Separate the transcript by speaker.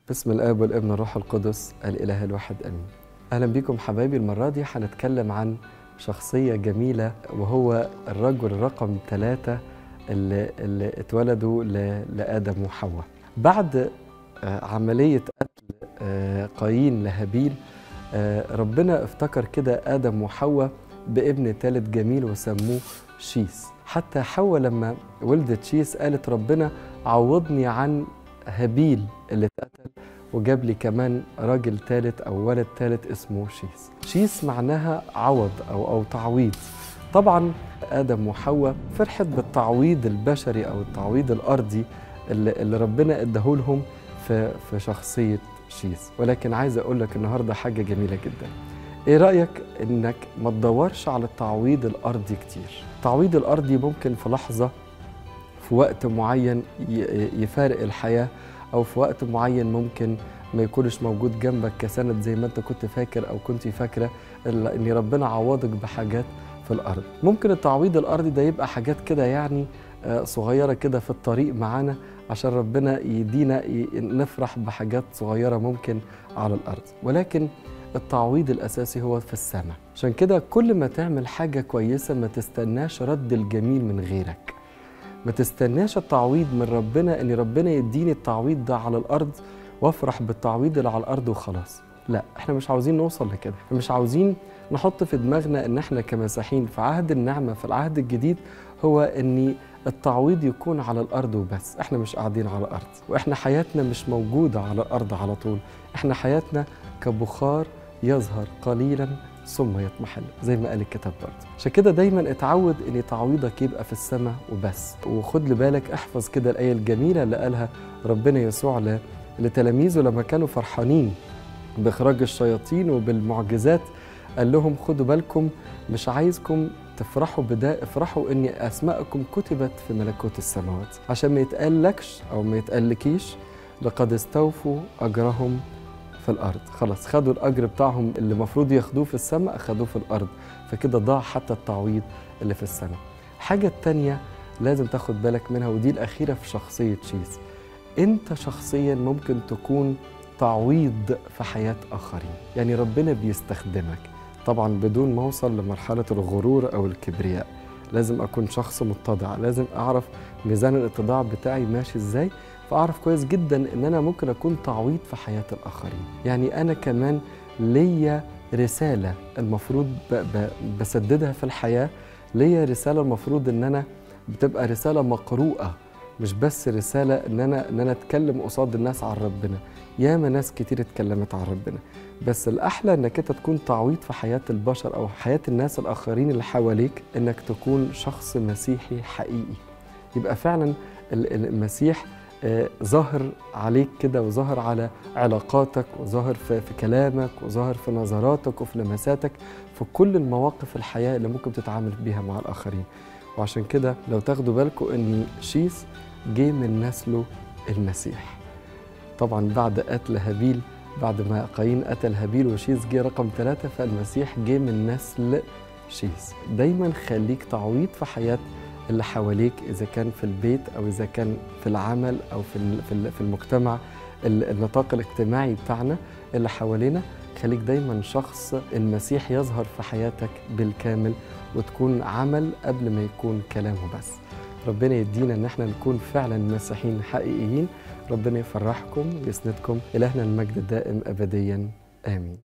Speaker 1: باسم الاب والابن والروح القدس الاله الواحد امين اهلا بكم حبايبي المره دي هنتكلم عن شخصيه جميله وهو الرجل رقم ثلاثة اللي, اللي اتولدوا ل- لادم وحواء بعد آه، عمليه قتل آه، قايين لهابيل آه، ربنا افتكر كده ادم وحواء بابن ثالث جميل وسموه شيس حتى حواء لما ولدت شيس قالت ربنا عوضني عن هابيل اللي اتقتل وجاب لي كمان راجل ثالث او ولد ثالث اسمه شيس شيس معناها عوض او او تعويض طبعا ادم وحواء فرحت بالتعويض البشري او التعويض الارضي اللي, اللي ربنا اداهولهم في في شخصيه شيس ولكن عايز اقول لك النهارده حاجه جميله جدا ايه رايك انك ما تدورش على التعويض الارضي كتير التعويض الارضي ممكن في لحظه في وقت معين ي- يفارق الحياه او في وقت معين ممكن ما يكونش موجود جنبك كسند زي ما انت كنت فاكر او كنت فاكره الا ان ربنا عوضك بحاجات في الارض ممكن التعويض الارضي ده يبقى حاجات كده يعني آه، صغيره كده في الطريق معانا عشان ربنا يدينا ي- نفرح بحاجات صغيره ممكن على الارض ولكن التعويض الاساسي هو في السماء عشان كده كل ما تعمل حاجه كويسه ما تستناش رد الجميل من غيرك ما تستناش التعويض من ربنا ان ربنا يديني التعويض ده على الارض وافرح بالتعويض اللي على الارض وخلاص لا احنا مش عاوزين نوصل لكده احنا مش عاوزين نحط في دماغنا ان احنا كمسيحيين في عهد النعمه في العهد الجديد هو ان التعويض يكون على الارض وبس احنا مش قاعدين على الارض واحنا حياتنا مش موجوده على الارض على طول احنا حياتنا كبخار يظهر قليلا ثم يضمحل زي ما قال الكتاب برضه عشان كده دايما اتعود ان تعويضك يبقى في السماء وبس وخد لبالك احفظ كده الايه الجميله اللي قالها ربنا يسوع ل- لتلاميذه لما كانوا فرحانين باخراج الشياطين وبالمعجزات قال لهم خدوا بالكم مش عايزكم تفرحوا بده افرحوا ان اسماءكم كتبت في ملكوت السماوات عشان ما يتقالكش او ما يتقالكيش لقد استوفوا اجرهم في الارض خلاص خدوا الاجر بتاعهم اللي المفروض ياخدوه في السماء اخدوه في الارض فكده ضاع حتى التعويض اللي في السماء الحاجه التانية لازم تاخد بالك منها ودي الاخيره في شخصيه شيز انت شخصيا ممكن تكون تعويض في حياه اخرين يعني ربنا بيستخدمك طبعا بدون ما اوصل لمرحله الغرور او الكبرياء لازم اكون شخص متضع لازم اعرف ميزان الاتضاع بتاعي ماشي ازاي فاعرف كويس جدا ان انا ممكن اكون تعويض في حياه الاخرين يعني انا كمان ليا رساله المفروض ب ب بسددها في الحياه ليا رساله المفروض ان انا بتبقى رساله مقروءه مش بس رساله ان انا ان انا اتكلم قصاد الناس عن ربنا ياما ناس كتير اتكلمت عن ربنا بس الاحلى انك انت تكون تعويض في حياه البشر او حياه الناس الاخرين اللي حواليك انك تكون شخص مسيحي حقيقي يبقى فعلا ال- ال- المسيح آه، ظاهر عليك كده وظاهر على علاقاتك وظاهر في, في كلامك وظاهر في نظراتك وفي لمساتك في كل المواقف الحياة اللي ممكن تتعامل بيها مع الآخرين وعشان كده لو تاخدوا بالكم ان شيس جه من نسله المسيح طبعا بعد قتل هابيل بعد ما قايين قتل هابيل وشيس جه رقم ثلاثة فالمسيح جه من نسل شيس دايما خليك تعويض في حياة اللي حواليك إذا كان في البيت أو إذا كان في العمل أو في ال- في ال- في المجتمع ال- النطاق الاجتماعي بتاعنا اللي حوالينا خليك دايما شخص المسيح يظهر في حياتك بالكامل وتكون عمل قبل ما يكون كلام وبس ربنا يدينا ان احنا نكون فعلا مسيحيين حقيقيين ربنا يفرحكم ويسندكم الهنا المجد الدائم ابديا امين